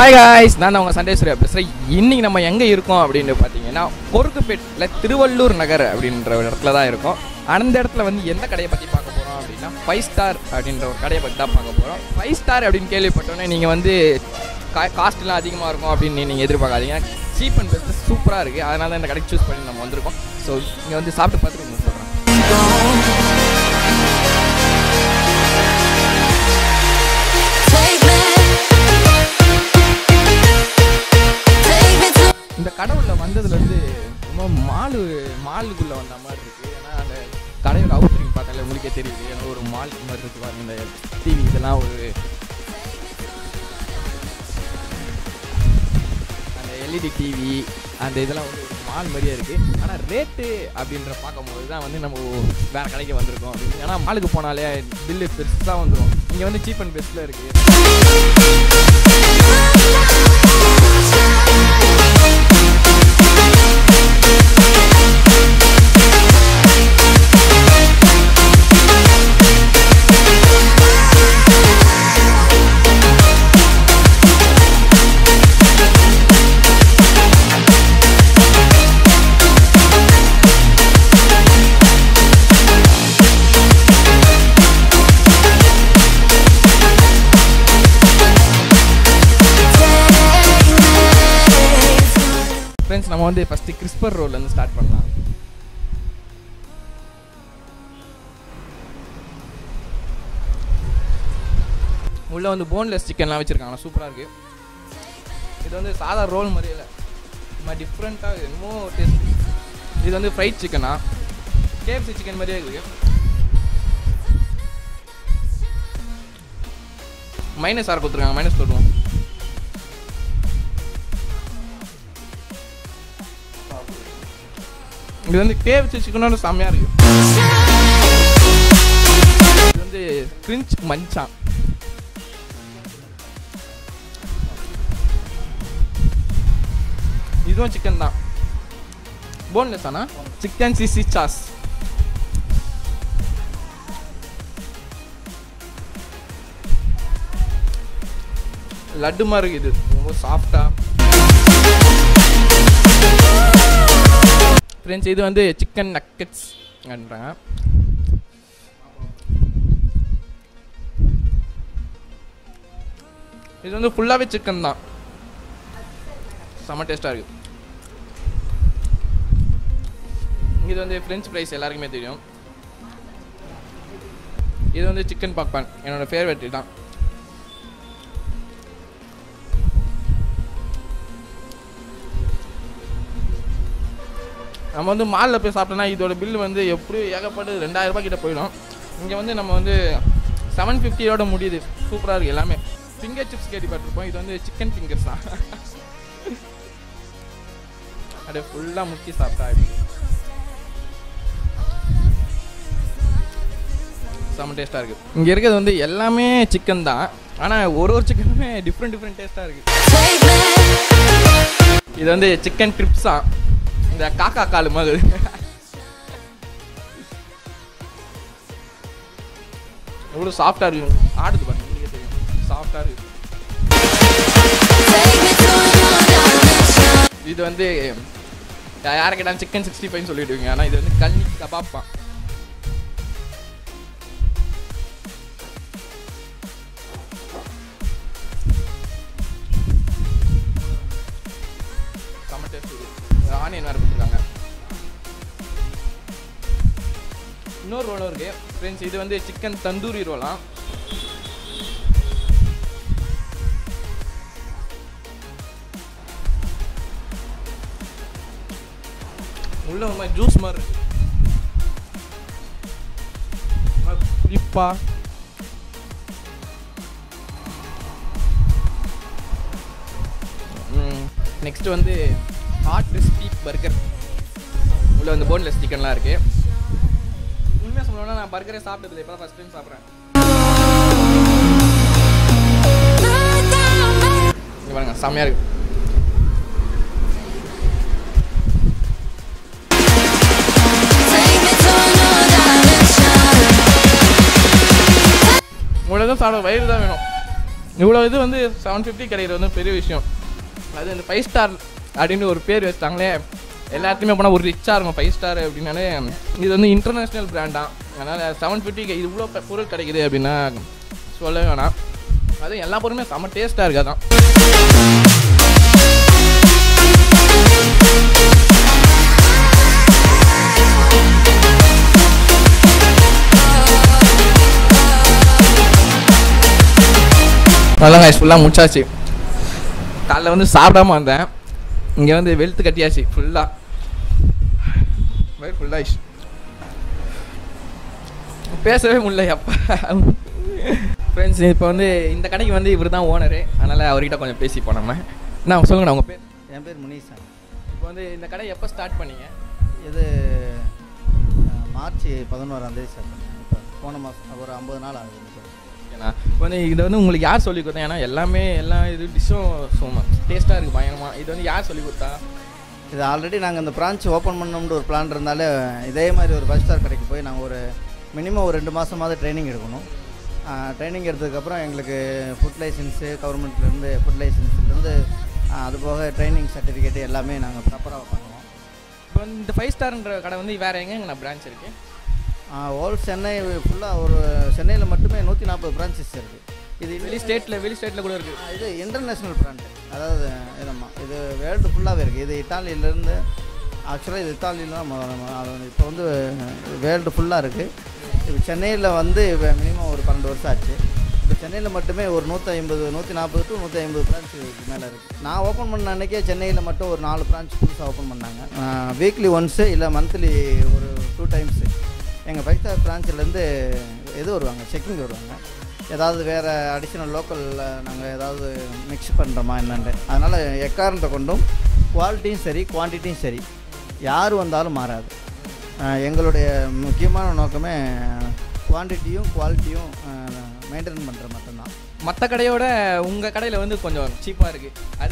Hi guys நான் தான் உங்கள் சண்டே சூர்யா பேசுகிறேன் இன்னைக்கு நம்ம எங்கே இருக்கோம் அப்படின்னு பார்த்தீங்கன்னா பொறுக்குப்பேட்டில் திருவள்ளூர் நகர் அப்படின்ற ஒரு இடத்துல தான் இருக்கோம் அந்த இடத்துல வந்து எந்த கடையை பற்றி பார்க்க போகிறோம் அப்படின்னா ஃபைவ் ஸ்டார் அப்படின்ற ஒரு கடையை பற்றி தான் பார்க்க போகிறோம் ஃபைவ் ஸ்டார் அப்படின்னு கேள்விப்பட்டோன்னே நீங்கள் வந்து கா காஸ்ட்லாம் அதிகமாக இருக்கும் அப்படின்னு நீங்கள் எதிர்பார்க்காதீங்க சீப் அண்ட் பெஸ்ட் சூப்பராக இருக்குது அதனால தான் இந்த கடைக்கு சூஸ் பண்ணி நம்ம வந்திருக்கோம் ஸோ இங்கே வந்து சாப்பிட்டு பார்த்துட்டு உங்களுக்கு சொல்கிறேன் Take me, take me to இந்த கடவுள்ல வந்ததுலேருந்து ரொம்ப மாலு மாலுக்குள்ளே வந்த மாதிரி இருக்குது ஏன்னா அந்த கடையோட அவுட்ரிங் பார்த்தாலே உங்களுக்கே தெரியுது ஏன்னா ஒரு மால் மாதிரி இருக்கு பாருங்க இந்த டிவி இதெல்லாம் ஒரு அந்த எல்இடி டிவி அந்த இதெல்லாம் வந்து ஒரு மால் மாதிரியே இருக்குது ஆனால் ரேட்டு அப்படின்ற பார்க்கும்போது தான் வந்து நம்ம வேறு கடைக்கு வந்திருக்கோம் அப்படின்னு ஏன்னா மாலுக்கு போனாலே பில்லு பெருசாக வந்துடும் இங்கே வந்து சீப் அண்ட் பெஸ்ட்டில் இருக்குது ஃப்ரெண்ட்ஸ் நம்ம வந்து ஃபஸ்ட்டு கிறிஸ்பர் ரோல்லேருந்து ஸ்டார்ட் பண்ணலாம் உள்ளே வந்து போன்லெஸ் சிக்கன்லாம் வச்சுருக்காங்க சூப்பராக இருக்குது இது வந்து சாதா ரோல் மாதிரி இல்லை சும்மா டிஃப்ரெண்ட்டாக என்னமோ டேஸ்ட் இது வந்து ஃப்ரைட் சிக்கனா கேஎஃப்சி சிக்கன் மாதிரியே இருக்குது மைனஸ் ஆர் கொடுத்துருக்காங்க மைனஸ் தொடுவோம் இது வந்து கேஎஃப்சி சிக்கனோட செம்மையாக இருக்கு இது வந்து கிரிஞ்ச் மஞ்சான் இதுவும் சிக்கன் தான் போன்லெஸ் ஆனா சிக்கன் சிசி சாஸ் லட்டு மாதிரி இருக்குது இது ரொம்ப சாஃப்டாக ஃப்ரெண்ட்ஸ் இது வந்து சிக்கன் நக்கெட்ஸ் அப்படின்றாங்க இது வந்து ஃபுல்லாகவே சிக்கன் தான் செம்ம டேஸ்ட்டாக இருக்குது இது வந்து ஃப்ரெஞ்ச் ஃப்ரைஸ் எல்லாருக்குமே தெரியும் இது வந்து சிக்கன் பாப்கார்ன் என்னோட ஃபேவரட் தான் நம்ம வந்து மாலில் போய் சாப்பிட்டோம்னா இதோட பில் வந்து எப்படியும் ஏகப்பட்டு ரெண்டாயிரம் ரூபாய் கிட்ட போயிடும் இங்கே வந்து நம்ம வந்து செவன் ஃபிஃப்டியோட முடியுது சூப்பராக இருக்குது எல்லாமே ஃபிங்கர் சிப்ஸ் கேள்விப்பட்டிருப்போம் இது வந்து சிக்கன் ஃபிங்கர்ஸ் தான் அப்படியே ஃபுல்லாக முக்கி சாப்பிட்டா இப்படி செம்ம டேஸ்ட்டாக இருக்குது இங்கே இருக்கிறது வந்து எல்லாமே சிக்கன் தான் ஆனால் ஒரு ஒரு சிக்கனுமே டிஃப்ரெண்ட் டிஃப்ரெண்ட் டேஸ்ட்டாக இருக்குது take me, இது வந்து சிக்கன் ட்ரிப்ஸா இந்த காக்கா காலு மாதிரி எவ்வளோ சாஃப்டாக இருக்கு ஆடுது பாருங்க உங்களுக்கே தெரியும் சாஃப்டாக இருக்கு take me to another dimension. இது வந்து யாரை கேட்டாலும் சிக்கன் சிக்ஸ்டி ஃபைவ் சொல்லிடுவீங்க ஆனால் இது வந்து கல்னி கபாப்பா செம்ம டேஸ்ட் இது ஆனியன் வேறு கொடுத்துருக்காங்க இன்னொரு ரோலும் இருக்கு ஃப்ரெண்ட்ஸ் இது வந்து சிக்கன் தந்தூரி ரோலாம் உள்ள ஒரு மாதிரி ஜூஸ் மாதிரி இருக்கு ஒரு மாதிரி புளிப்பா நெக்ஸ்ட் வந்து ஹாட் கிறிஸ்பி பர்கர் உள்ள வந்து போன்லெஸ் சிக்கன்லாம் இருக்கு உண்மையாக சொல்லணும்னா நான் பர்கரே சாப்பிட்டதில்லை இப்போ தான் ஃபஸ்ட் டைம் சாப்பிட்றேன் இங்கே பாருங்க செம்மையாக இருக்கு Take me to another dimension. உங்களுக்கு சாப்பிட வயிறு தான் வேணும் இவ்வளோ இது வந்து செவன் ஃபிஃப்டி கிடைக்கிறது வந்து பெரிய விஷயம் அது இந்த ஃபைவ் ஸ்டார் அப்படின்னு ஒரு பேர் வச்சிட்டாங்களே எல்லாத்தையுமே போனால் ஒரு ரிச்சாக இருக்கும் ஃபைவ் ஸ்டார் அப்படின்னாலே இது வந்து இன்டர்நேஷ்னல் பிராண்டாம் அதனால் செவன் ஃபிஃப்டிக்கு இது இவ்வளோ பொருள் கிடைக்குது அப்படின்னா சொல்லவே வேணாம் அதுவும் எல்லா பொருளுமே செம்ம டேஸ்ட்டாக இருக்காதான் நல்லா guys ஃபுல்லாக முடிச்சாச்சு காலைல வந்து சாப்பிடாம வந்தேன் இங்கே வந்து வெளுத்து கட்டியாச்சு ஃபுல்லாக வயிறு ஃபுல்லாக பேசவே முடியல அப்பா ஃப்ரெண்ட்ஸ் இப்போ வந்து இந்த கடைக்கு வந்து இவர் தான் ஓனரு அதனால் அவர்கிட்ட கொஞ்சம் பேசிப்போம் நம்ம நான் சொல்லுங்கண்ணா உங்கள் பேர் என் பேர் முனீஷன் இப்போ வந்து இந்த கடை எப்போ ஸ்டார்ட் பண்ணீங்க இது அஹ், மார்ச் பதினோராம் தேதி சார் இப்போ போன மாதம் ஒரு ஐம்பது நாள் ஆகுது சார் ஓகேண்ணா இப்போ வந்து இது வந்து உங்களுக்கு யார் சொல்லி கொடுத்தா ஏன்னா எல்லாமே எல்லா இது டிஷ்ஷும் சும்மா டேஸ்ட்டாக இருக்குது பயங்கரமாக இது வந்து யார் சொல்லி கொடுத்தா இது ஆல்ரெடி நாங்கள் இந்த பிரான்ச் ஓப்பன் பண்ணோம்னு ஒரு பிளான் இருந்தாலே இதே மாதிரி ஒரு ஃபைவ் ஸ்டார் கடைக்கு போய் நாங்கள் ஒரு மினிமம் ஒரு ரெண்டு மாதமாவது ட்ரைனிங் எடுக்கணும் ட்ரைனிங் எடுத்ததுக்கப்புறம் எங்களுக்கு ஃபுட் லைசன்ஸு கவர்மெண்ட்லேருந்து ஃபுட் லைசன்ஸ்லேருந்து அது போக ட்ரைனிங் சர்டிஃபிகேட் எல்லாமே நாங்கள் ப்ராப்பராக பண்ணுவோம் இப்போ வந்து இந்த ஃபைவ் ஸ்டார்ன்ற கடை வந்து வேறு எங்கேங்கண்ணா பிரான்ச் இருக்குது ஹோல் சென்னை ஃபுல்லாக ஒரு சென்னையில் மட்டுமே நூற்றி நாற்பது பிரான்ச்சஸ் இருக்குது இது வெளி ஸ்டேட்டில் வெளி ஸ்டேட்டில் கூட இருக்குது ஆ, இது இன்டர்நேஷ்னல் பிராண்டு அதாவது இதம்மா இது வேர்ல்டு ஃபுல்லாகவே இருக்குது இது இட்டாலியிலேருந்து ஆக்சுவலாக இது இத்தாலியில் தான் மொ- மொ- அது வந்து இப்போ வந்து வேர்ல்டு ஃபுல்லாக இருக்குது இப்போ சென்னையில் வந்து மினிமம் ஒரு பன்னெண்டு வருஷம் ஆச்சு இப்போ சென்னையில் மட்டுமே ஒரு நூற்றி ஐம்பது நூற்றி நாற்பது டு நூற்றி ஐம்பது பிரான்ச் மேலே இருக்குது நான் ஓப்பன் பண்ண அன்றைக்கே சென்னையில் மட்டும் ஒரு நாலு பிரான்ச் புதுசாக ஓப்பன் பண்ணாங்க வீக்லி ஒன்ஸு இல்லை மந்த்லி ஒரு டூ டைம்ஸு எங்கள் ஃபைவ் ஸ்டார் பிரான்ச்சிலேருந்து இது வருவாங்க செக்கிங் வருவாங்க ஏதாவது வேறு அடிஷ்னல் லோக்கலில் நாங்கள் ஏதாவது மிக்ஸ் பண்ணுறோமா என்னன்ட்டு அதனால் எக்காரணத்தை கொண்டும் குவாலிட்டியும் சரி குவான்டிட்டியும் சரி யார் வந்தாலும் மாறாது அஹ் எங்களுடைய முக்கியமான நோக்கமே குவான்டிட்டியும் குவாலிட்டியும் மெயின்டைன் பண்ணுற மட்டும்தான் மற்ற கடையோட உங்கள் கடையில் வந்து கொஞ்சம் சீப்பாக இருக்குது அது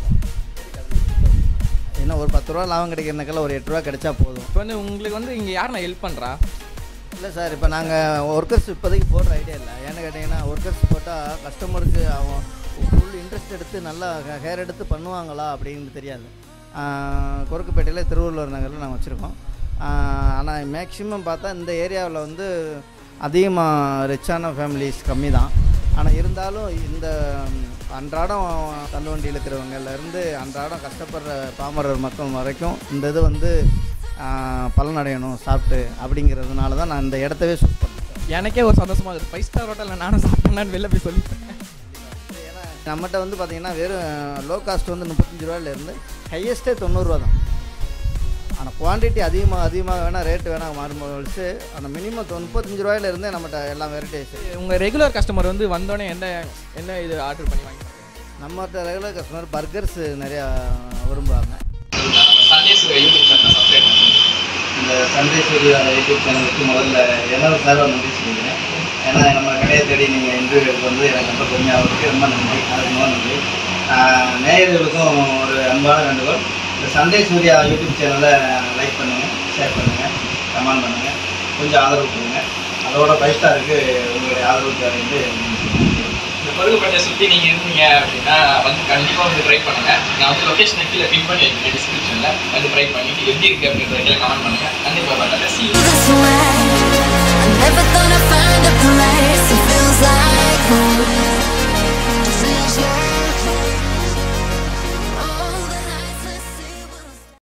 என்ன ஒரு பத்து ரூபா லாபம் கிடைக்கிறதுக்கெல்லாம் ஒரு எட்டு ரூபா கிடைச்சா போதும் இப்போ வந்து உங்களுக்கு வந்து இங்கே யாருண்ணா ஹெல்ப் பண்ணுறா இல்லை சார் இப்போ நாங்கள் ஒர்க்கர்ஸ் இப்போதைக்கு போடுற ஐடியா இல்லை ஏன்னு கேட்டிங்கன்னா ஒர்க்கர்ஸ் போட்டால் கஸ்டமருக்கு அவன் ஃபுல் இன்ட்ரெஸ்ட் எடுத்து நல்லா ஹேர் எடுத்து பண்ணுவாங்களா அப்படின்னு தெரியாது ஆஹ் கொருக்குப்பேட்டையில் திருவள்ளுவர் நகரில் நாங்கள் வச்சுருக்கோம் ஆனால் மேக்ஸிமம் பார்த்தா இந்த ஏரியாவில் வந்து அதிகமாக ரிச்சான ஃபேமிலிஸ் கம்மி தான் ஆனால் இருந்தாலும் இந்த அன்றாடம் தள்ளுவண்டி இழுக்கிறவங்கலேருந்து அன்றாடம் கஷ்டப்படுற பாமரர் மக்கள் வரைக்கும் இந்த இது வந்து ஆஹ் பலனடையணும் சாப்பிட்டு அப்படிங்கிறதுனால தான் நான் இந்த இடத்தவே சூஸ் பண்ணேன் எனக்கே ஒரு சந்தோஷமாக இருக்குது ஃபைவ் ஸ்டார் ஹோட்டலில் நானும் சாப்பிட்டேன்னு வெளில போய் சொல்லிட்டேன் ஏன்னா நம்மகிட்ட வந்து பார்த்தீங்கன்னா வெறும் லோ காஸ்ட் வந்து முப்பத்தஞ்சு ரூபாயிலேருந்து ஹையஸ்ட்டே தொண்ணூறுரூவா தான் ஆனால் குவான்டிட்டி அதிகமாக அதிகமாக வேணால் ரேட்டு வேணால் மாறும்போது அந்த மினிமம் முப்பத்தஞ்சு ரூபாயிலேருந்தே நம்மகிட்ட எல்லா வெரைட்டிஸ் உங்கள் ரெகுலர் கஸ்டமர் வந்து வந்தோடனே என்ன என்ன இது ஆர்டர் பண்ணி வாங்கி நம்மகிட்ட ரெகுலர் கஸ்டமர் பர்கர்ஸ் நிறையா விரும்புவாங்க சண்டேஸ் யூடியூப் சேனல் சப்ஸ்கிரைப் இந்த சண்டே சூர்யா யூடியூப் சேனலுக்கு முதல்ல என்னோட சார்பாக நன்றி சொல்லிக்கிறேன் ஏன்னா நம்ம கடையை தேடி நீங்கள் இன்டர்வியூக்கு வந்து எனக்கு ரொம்ப பெருமையாகிறதுக்கு ரொம்ப நன்றி அதுக்கு ரொம்ப நன்றி ஆஹ் நேயர்களுக்கும் ஒரு அன்பான வேண்டுகோள் இந்த சண்டே சூர்யா யூடியூப் சேனலை லைக் பண்ணுங்கள் ஷேர் பண்ணுங்கள் கமெண்ட் பண்ணுங்கள் கொஞ்சம் ஆதரவு கொடுங்க அதோட ஃபைவ் ஸ்டாருக்கு உங்களுடைய ஆதரவு தேவைன்னு இந்த கொருகுப்பேட்டை சுற்றி நீங்கள் இருந்தீங்க அப்படின்னா வந்து கண்டிப்பாக வந்து ட்ரை பண்ணுங்கள் நான் வந்து லொக்கேஷனை கீழே பின் பண்ணி வைக்கிறேன் டிஸ்கிரிப்ஷனில் வந்து ட்ரை பண்ணிட்டு எப்படி இருக்குது அப்படின்றத கமெண்ட் பண்ணுங்கள் கண்டிப்பாக வரல The swag.